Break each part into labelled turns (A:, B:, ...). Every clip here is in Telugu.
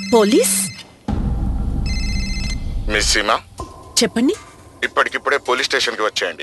A: పోలీస్
B: మిస్ సీమా
A: చెప్పండి
B: ఇప్పటికిప్పుడే పోలీస్ స్టేషన్కి వచ్చేయండి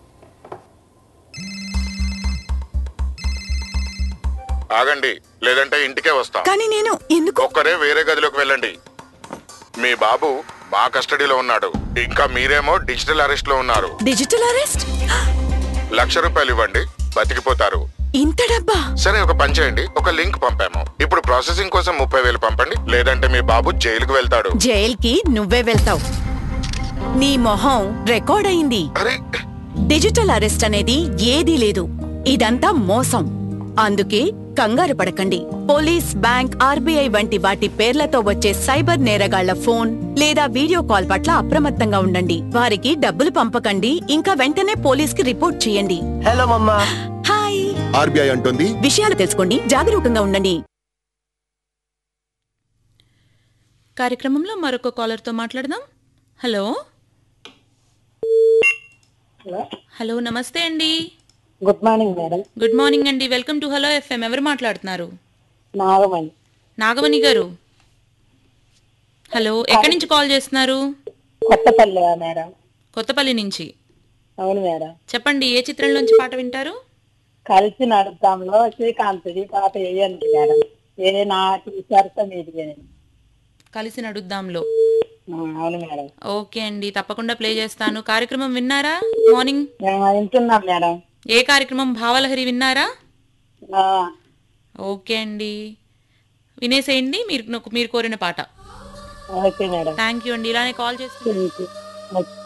B: ఆగండి లేదంటే ఇంటికే వస్తాం
A: కానీ నేను ఎందుకు
B: ఒక్కరే వేరే గదిలోకి వెళ్ళండి మీ బాబు మా కస్టడీలో ఉన్నాడు ఇంకా మీరేమో డిజిటల్ అరెస్ట్ లో ఉన్నారు
A: డిజిటల్ అరెస్ట్
B: లక్ష రూపాయలు ఇవ్వండి బతికిపోతారు
A: ఇంత డబ్బా
B: సరే ఒక పని చేయండి ఒక లింక్ పంపాము ఇప్పుడు ప్రాసెసింగ్ కోసం ముప్పై వేలు పంపండి లేదంటే మీ బాబు జైలుకు వెళ్తాడు
A: జైల్కి నువ్వే వెళ్తావు నీ మొహం రికార్డ్ అయింది
B: అరే
A: డిజిటల్ అరెస్ట్ అనేది ఏదీ లేదు ఇదంతా మోసం అందుకే కంగారు పడకండి పోలీస్ బ్యాంక్ ఆర్బీఐ వంటి వాటి పేర్లతో వచ్చే సైబర్ నేరగాళ్ల ఫోన్ లేదా వీడియో కాల్ పట్ల అప్రమత్తంగా ఉండండి వారికి డబ్బులు పంపకండి ఇంకా వెంటనే పోలీస్ కి రిపోర్ట్ చేయండి
C: హలో మమ్మా
A: హాయ్
B: ఆర్బీఐ అంటుంది
A: విషయాలు తెలుసుకోండి జాగరూకంగా ఉండండి
D: కార్యక్రమంలో మరొక కాలర్తో మాట్లాడదాం హలో
E: హలో
D: హలో నమస్తే అండి
E: good morning madam
D: good morning అండి వెల్కమ్ టు హలో ఎఫ్ఎం ఎవరు మాట్లాడుతున్నారు
E: నాగమణి
D: నాగవని గారు హలో ఎక్కడి నుంచి కాల్ చేస్తున్నారు
E: కొత్తపల్లి మేడం
D: కొత్తపల్లి నుంచి
E: అవును మేడం
D: చెప్పండి ఏ చిత్రంలోంచి పాట వింటారు
E: కలిసి నడుపుతాంలో శ్రీకాంత్ది పాట వేయండి మేడం ఏ నాటి సరసం ఇది వేయండి.
D: కలిసి నడుద్దాంలో
E: ఆ, అవును మేడం
D: ఓకే అండి తప్పకుండా ప్లే చేస్తాను కార్యక్రమం విన్నారా మార్నింగ్
E: మేము వింటున్నాం మేడం
D: ఏ కార్యక్రమం భావలహరి విన్నారా
E: ఆ,
D: ఓకే అండి వినేసేయండి మీరు మీరు కోరిన పాట
E: ఓకే మేడం
D: థ్యాంక్ యూ అండి ఇలానే కాల్ చేస్తూ
E: థ్యాంక్ యూ. ఓకే.